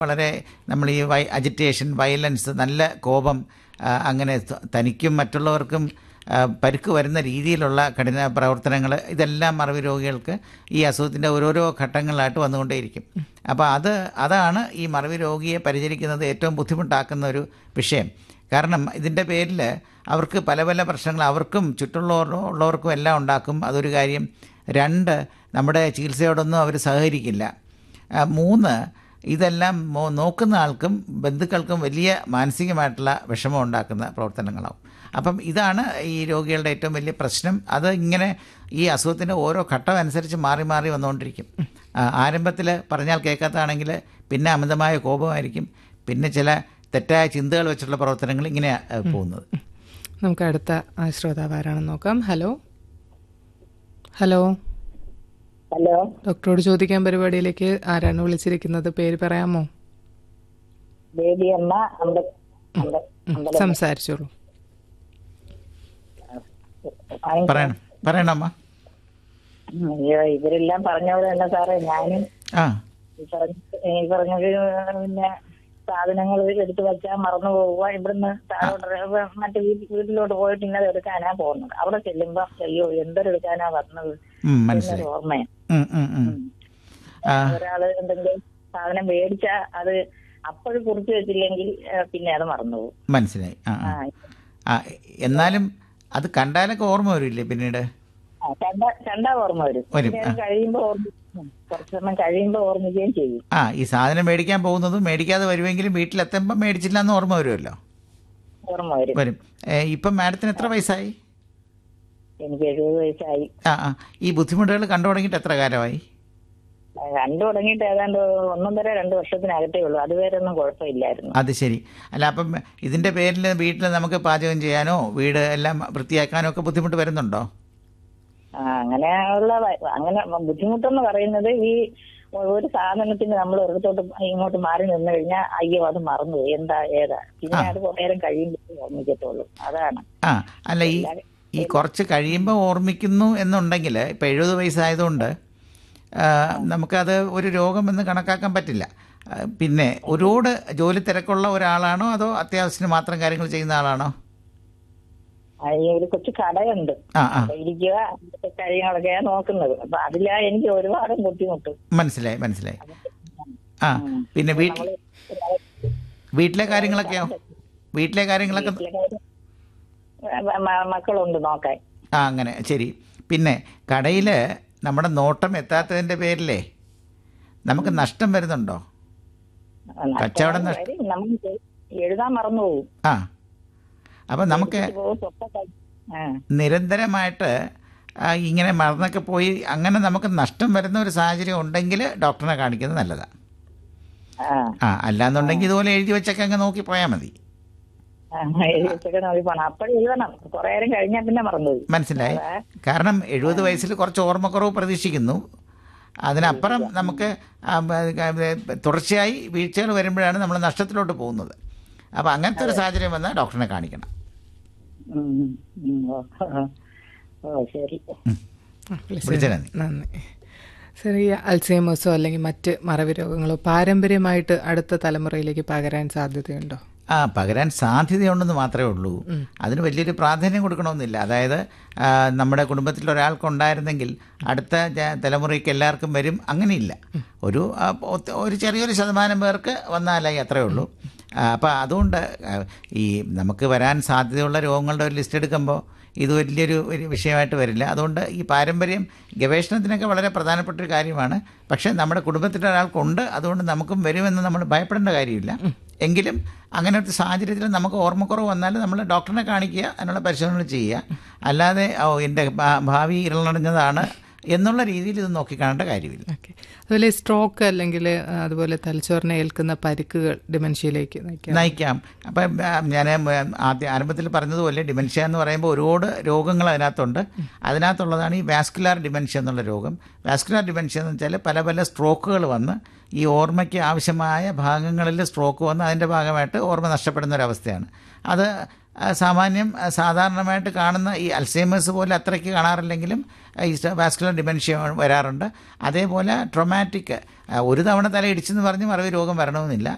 വളരെ നമ്മൾ ഈ വൈ അജിറ്റേഷൻ വയലൻസ് നല്ല കോപം ആ, അങ്ങനെ ത- തനിക്കും മറ്റുള്ളവർക്കും ആ, പരുക്ക് വരുന്ന രീതിയിലുള്ള കഠിന പ്രവർത്തനങ്ങൾ ഇതെല്ലാം മറവി രോഗികൾക്ക് ഈ അസുഖത്തിൻ്റെ ഓരോരോ ഘട്ടങ്ങളിലായിട്ട് വന്നുകൊണ്ടേയിരിക്കും അപ്പോൾ അത് അതാണ് ഈ മറവി രോഗിയെ പരിചരിക്കുന്നത് ഏറ്റവും ബുദ്ധിമുട്ടാക്കുന്ന ഒരു വിഷയം കാരണം ഇതിൻ്റെ പേരിൽ അവർക്ക് പല പല പ്രശ്നങ്ങൾ അവർക്കും ചുറ്റുള്ളവർ ഉള്ളവർക്കും എല്ലാം ഉണ്ടാക്കും അതൊരു കാര്യം രണ്ട് നമ്മുടെ ചികിത്സയോടൊന്നും അവർ സഹകരിക്കില്ല ആ, മൂന്ന് ഇതെല്ലാം മോ- നോക്കുന്ന ആൾക്കും ബന്ധുക്കൾക്കും വലിയ മാനസികമായിട്ടുള്ള വിഷമം ഉണ്ടാക്കുന്ന പ്രവർത്തനങ്ങളാവും അപ്പം ഇതാണ് ഈ രോഗികളുടെ ഏറ്റവും വലിയ പ്രശ്നം അത് ഇങ്ങനെ ഈ അസുഖത്തിൻ്റെ ഓരോ ഘട്ടം അനുസരിച്ച് മാറി മാറി വന്നുകൊണ്ടിരിക്കും ആരംഭത്തിൽ പറഞ്ഞാൽ കേൾക്കാത്തതാണെങ്കിൽ പിന്നെ അമിതമായ കോപമായിരിക്കും പിന്നെ ചില തെറ്റായ ചിന്തകൾ വെച്ചുള്ള പ്രവർത്തനങ്ങൾ ഇങ്ങനെയാണ് പോകുന്നത് നമുക്ക് അടുത്ത ആ, ശ്രോതാവ് ആരാണെന്ന് നോക്കാം ഹലോ ഹലോ ഹലോ ഡോക്ടറോട് ചോദിക്കാൻ പരിപാടിയിലേക്ക് ആരാണ് വിളിച്ചിരിക്കുന്നത് പേര് പറയാമോ ബേബിയമ്മ അമ്പ അമ്പ ഉം, സംസാരിച്ചോളൂ അമ്പ- പറയണം പറയണമ്മ അയ്യോ ഇവരെല്ലാം പറഞ്ഞ പോലെ തന്നെ സാറേ ഞാനും ആ ഈ പറഞ്ഞ ഈ പറഞ്ഞത് പിന്നെ സാധനങ്ങൾ എടുത്തു വെച്ചാൽ മറന്നു പോവുക ഇവിടുന്ന് താഴോട്ട് മറ്റു വീട്ടിൽ വീട്ടിലോട്ട് പോയിട്ട് ഇന്നത് എടുക്കാനാ പോകുന്നത് അവിടെ ചെല്ലുമ്പോ അയ്യോ എന്തൊരെടുക്കാനാ വന്നത് ഉം, എന്നൊരു മനസ്സിലായി ഓർമ്മയാണ് ഉം, ഉം, ഉം. ആ ഒരാള് എന്തെങ്കിലും സാധനം മേടിച്ചാ അത് അപ്പോഴും കുറിച്ച് വെച്ചില്ലെങ്കിൽ ഏ, പിന്നെ അത് മറന്നു പോകും മനസ്സിലായി ആ ആ. ആ ആ എന്നാലും അത് കണ്ടാലൊക്കെ ഓർമ്മ വരില്ലേ പിന്നീട് ആ, കണ്ട കണ്ട ഓർമ്മ വരും വരും, കുറച്ച് നേരം കഴിയുമ്പോ ഓർമ്മ കുറച്ച് സമയം കഴിയുമ്പോ ഓർമ്മിക്കുകയും ചെയ്യും ആ ഈ സാധനം മേടിക്കാൻ പോകുന്നതും മേടിക്കാതെ വരുമെങ്കിലും വീട്ടിലെത്തുമ്പോൾ മേടിച്ചില്ല എന്ന് ഓർമ്മ വരുമല്ലോ ഓർമ്മ വരും വരും ഏ, ഇപ്പം മാഡത്തിന് എത്ര വയസ്സായി എനിക്ക് എഴുപത് വയസ്സായി ആ ആ ഈ ബുദ്ധിമുട്ടുകൾ കണ്ടു തുടങ്ങിയിട്ട് എത്ര കാലമായി ആ, കണ്ടു തുടങ്ങിയിട്ട് ഏതാണ്ട് ഒന്നൊന്നര രണ്ട് വർഷത്തിനകത്തേ ഉള്ളൂ അതുവരെ ഒന്നും കുഴപ്പമില്ലായിരുന്നു അത് ശരി അല്ല അപ്പം ഇതിൻ്റെ പേരിൽ വീട്ടിൽ നമുക്ക് പാചകം ചെയ്യാനോ വീട് എല്ലാം വൃത്തിയാക്കാനോ ഒക്കെ ബുദ്ധിമുട്ട് വരുന്നുണ്ടോ ആ അങ്ങനെയുള്ള വ- അങ്ങനെ ബുദ്ധിമുട്ടെന്ന് പറയുന്നത് ഈ ഒരു സാധനത്തിന് നമ്മൾ ഒരിടത്തോട്ട് ഇങ്ങോട്ട് മാറി നിന്ന് കഴിഞ്ഞാൽ അയ്യോ അത് മറന്നുപോയി എന്താ ഏതാ പിന്നെ അത് കുറേ നേരം കഴിയുമ്പോൾ ഓർമ്മിക്കത്തുള്ളൂ അതാണ് ആ അല്ല ഈ ഈ കുറച്ച് കഴിയുമ്പോൾ ഓർമ്മിക്കുന്നു എന്നുണ്ടെങ്കിൽ ഇപ്പം എഴുപത് വയസ്സായതുകൊണ്ട് ആ, നമുക്കത് ഒരു രോഗമെന്ന് കണക്കാക്കാൻ പറ്റില്ല ആ, പിന്നെ ഒരുപാട് ജോലി തിരക്കുള്ള ഒരാളാണോ അതോ അത്യാവശ്യത്തിന് മാത്രം കാര്യങ്ങൾ ചെയ്യുന്ന ആളാണോ ആ, ഈ ഒരു കൊച്ചു കടയുണ്ട് ആ ആ അവിടെ ഇരിക്കുക അങ്ങനത്തെ കാര്യങ്ങളൊക്കെയാ നോക്കുന്നത് അപ്പൊ അതിലാ എനിക്ക് ഒരുപാട് ബുദ്ധിമുട്ട് മനസ്സിലായി മനസ്സിലായി ആ പിന്നെ വീട്ടിൽ വീട്ടിലെ കാര്യങ്ങളൊക്കെയോ വീട്ടിലെ കാര്യങ്ങളൊക്കെ മ- മ- മക്കളുണ്ട് നോക്കാൻ ആ അങ്ങനെ ശരി പിന്നെ കടയിൽ നമ്മുടെ നോട്ടം എത്താത്തതിൻ്റെ പേരിലേ നമുക്ക് നഷ്ടം വരുന്നുണ്ടോ കച്ചവടം നഷ്ട- വരും. നമുക്ക് എഴുതാൻ മറന്നു പോകും ആ അപ്പം നമുക്ക് പോകും, തൊട്ട കൈ- ആ, നിരന്തരമായിട്ട് ആ, ഇങ്ങനെ മറന്നൊക്കെ പോയി അങ്ങനെ നമുക്ക് നഷ്ടം വരുന്ന ഒരു സാഹചര്യം ഉണ്ടെങ്കിൽ ഡോക്ടറിനെ കാണിക്കുന്നത് നല്ലതാണ് ആ, ആ അല്ലാന്നുണ്ടെങ്കിൽ ഇതുപോലെ എഴുതി വെച്ചൊക്കെ അങ്ങ് നോക്കി പോയാൽ മതി ആ, എഴുതി വെച്ചൊക്കെ നോക്കി പോണം അപ്പോഴും എഴുതണം കുറെ നേരം കഴിഞ്ഞാൽ പിന്നെ മറന്നുപോയി മനസ്സിലായി കാരണം എഴുപത് വയസ്സിൽ കുറച്ച് ഓർമ്മക്കുറവ് പ്രതീക്ഷിക്കുന്നു അതിനപ്പുറം നമുക്ക് ആ, ബ- ക- തുടർച്ചയായി വീഴ്ചകൾ വരുമ്പോഴാണ് നമ്മൾ നഷ്ടത്തിലോട്ട് പോകുന്നത് അപ്പോൾ അങ്ങനത്തെ ഒരു സാഹചര്യം വന്നാൽ ഡോക്ടറിനെ കാണിക്കണം ഉം, ഉം, ഓ, ഓ ശരി ആ, വിളിച്ചതിന് വിളിച്ചതിന് നന്ദി. നന്ദി സർ ഈ അൽസൈമേഴ്സോ അല്ലെങ്കിൽ മറ്റ് മറവി രോഗങ്ങളോ പാരമ്പര്യമായിട്ട് അടുത്ത തലമുറയിലേക്ക് പകരാൻ സാധ്യതയുണ്ടോ ആ പകരാൻ സാധ്യതയുണ്ടെന്ന് മാത്രമേ ഉള്ളൂ അതിന് വലിയൊരു പ്രാധാന്യം കൊടുക്കണമെന്നില്ല അതായത് ആ, നമ്മുടെ കുടുംബത്തിൽ ഒരാൾക്കുണ്ടായിരുന്നെങ്കിൽ അടുത്ത ജ- തലമുറയ്ക്ക് എല്ലാവർക്കും വരും അങ്ങനെയില്ല ഒരു ആ, ഒത്ത- ഒരു ചെറിയൊരു ശതമാനം പേർക്ക് വന്നാലായി അത്രയേ ഉള്ളൂ അപ്പോൾ അതുകൊണ്ട് ആ, ഈ നമുക്ക് വരാൻ സാധ്യതയുള്ള രോഗങ്ങളുടെ ഒരു ലിസ്റ്റ് എടുക്കുമ്പോൾ ഇത് വലിയൊരു ഒരു വിഷയമായിട്ട് വരില്ല അതുകൊണ്ട് ഈ പാരമ്പര്യം ഗവേഷണത്തിനൊക്കെ വളരെ പ്രധാനപ്പെട്ട ഒരു കാര്യമാണ് പക്ഷേ നമ്മുടെ കുടുംബത്തിലെ ഒരാൾക്കുണ്ട് അതുകൊണ്ട് നമുക്കും വരുമെന്ന് നമ്മൾ ഭയപ്പെടേണ്ട കാര്യമില്ല എങ്കിലും അങ്ങനെ ഒരു സാഹചര്യത്തിൽ നമുക്ക് ഓർമ്മക്കുറവ് വന്നാൽ നമ്മൾ ഡോക്ടറിനെ കാണിക്കുക അതിനുള്ള പരിശോധനകൾ ചെയ്യുക അല്ലാതെ ഓ എൻ്റെ ഭാ- ഭാവി ഇരളടഞ്ഞതാണ് എന്നുള്ള രീതിയിൽ ഇത് നോക്കിക്കാണേണ്ട കാര്യമില്ല ഓക്കെ അതുപോലെ സ്ട്രോക്ക് അല്ലെങ്കിൽ ആ, അതുപോലെ തലച്ചോറിനെ ഏൽക്കുന്ന പരിക്കുകൾ ഡിമെൻഷ്യയിലേക്ക് നയിക്കാം നയിക്കാം അപ്പം ഞാൻ ആദ്യ ആരംഭത്തിൽ പറഞ്ഞതുപോലെ ഡിമെൻഷ്യ എന്ന് പറയുമ്പോൾ ഒരുപാട് രോഗങ്ങൾ അതിനകത്തുണ്ട് അതിനകത്തുള്ളതാണ് ഈ വാസ്കുലാർ ഡിമെൻഷ്യ എന്നുള്ള രോഗം വാസ്കുലാർ ഡിമെൻഷ്യ എന്ന് വെച്ചാൽ പല പല സ്ട്രോക്കുകൾ വന്ന് ഈ ഓർമ്മയ്ക്ക് ആവശ്യമായ ഭാഗങ്ങളിൽ സ്ട്രോക്ക് വന്ന് അതിൻ്റെ ഭാഗമായിട്ട് ഓർമ്മ നഷ്ടപ്പെടുന്ന ഒരവസ്ഥയാണ് അത് ആ, സാമാന്യം ആ, സാധാരണമായിട്ട് കാണുന്ന ഈ അൽസൈമേഴ്സ് പോലെ അത്രയ്ക്ക് കാണാറില്ലെങ്കിലും ആ, ഈ വാസ്കുലർ ഡിമെൻഷ്യ വരാറുണ്ട് അതേപോലെ ട്രൊമാറ്റിക് ഒരു തവണ തല ഇടിച്ചെന്ന് പറഞ്ഞ് മറവി രോഗം വരണമെന്നില്ല